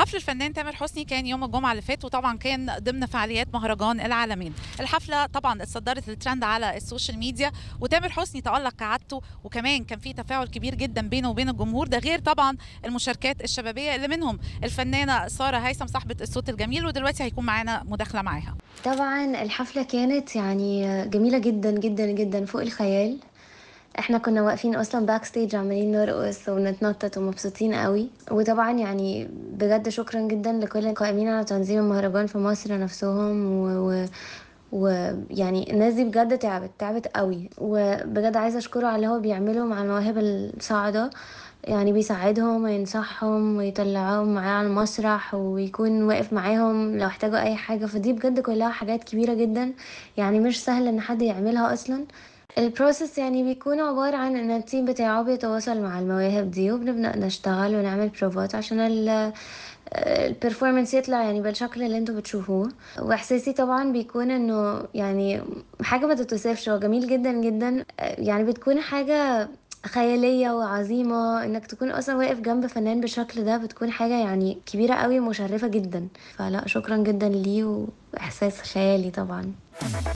حفل الفنان تامر حسني كان يوم الجمعة اللي فات وطبعا كان ضمن فعاليات مهرجان العالمين الحفلة طبعا اتصدرت الترند على السوشيال ميديا وتامر حسني تألق كعادته وكمان كان في تفاعل كبير جدا بينه وبين الجمهور ده غير طبعا المشاركات الشبابية اللي منهم الفنانة سارة هيثم صاحبة الصوت الجميل ودلوقتي هيكون معانا مداخلة معاها طبعا الحفلة كانت يعني جميلة جدا جدا جدا فوق الخيال احنا كنا واقفين اصلا باك ستيج عمالين نرقص ونتنطط ومبسوطين قوي وطبعا يعني بجد شكرا جدا لكل القائمين على تنظيم المهرجان في مصر نفسهم و, و... ويعني الناس دي بجد تعبت تعبت قوي وبجد عايزه اشكره على اللي هو بيعمله مع المواهب الصاعده يعني بيساعدهم وينصحهم ويطلعوهم معاه على المسرح ويكون واقف معاهم لو احتاجوا اي حاجه فدي بجد كلها حاجات كبيره جدا يعني مش سهل ان حد يعملها اصلا البروسيس يعني بيكون عبارة عن ان التيم بتاعه بيتواصل مع المواهب دي وبنبدأ نشتغل ونعمل بروفات عشان ال البرفورمانس يطلع يعني بالشكل اللي انتوا بتشوفوه واحساسي طبعا بيكون انه يعني حاجة ما تتوصفش هو جميل جدا جدا يعني بتكون حاجة خيالية وعظيمة انك تكون اصلا واقف جنب فنان بالشكل ده بتكون حاجة يعني كبيرة قوي ومشرفة جدا فلا شكرا جدا ليه واحساس خيالي طبعا